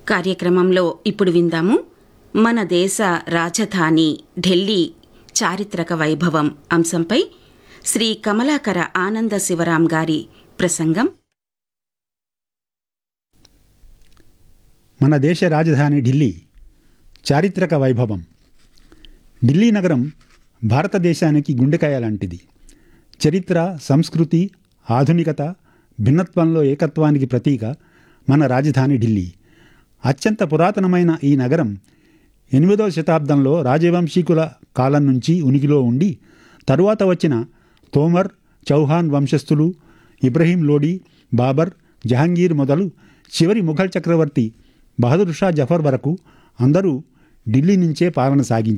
కార్యక్రమంలో ఇప్పుడు విందాము మన దేశ రాజధాని ఢిల్లీ చారిత్రక వైభవం అంశంపై శ్రీ కమలాకర ఆనంద శివరాం గారి ప్రసంగం మన దేశ రాజధాని ఢిల్లీ చారిత్రక వైభవం ఢిల్లీ నగరం భారతదేశానికి గుండెకాయ లాంటిది చరిత్ర సంస్కృతి ఆధునికత భిన్నత్వంలో ఏకత్వానికి ప్రతీక మన రాజధాని ఢిల్లీ అత్యంత పురాతనమైన ఈ నగరం ఎనిమిదవ శతాబ్దంలో రాజవంశీకుల కాలం నుంచి ఉనికిలో ఉండి తరువాత వచ్చిన తోమర్ చౌహాన్ వంశస్థులు ఇబ్రహీం లోడీ బాబర్ జహాంగీర్ మొదలు చివరి ముఘల్ చక్రవర్తి బహదూర్ షా జఫర్ వరకు అందరూ ఢిల్లీ నుంచే పాలన సాగించారు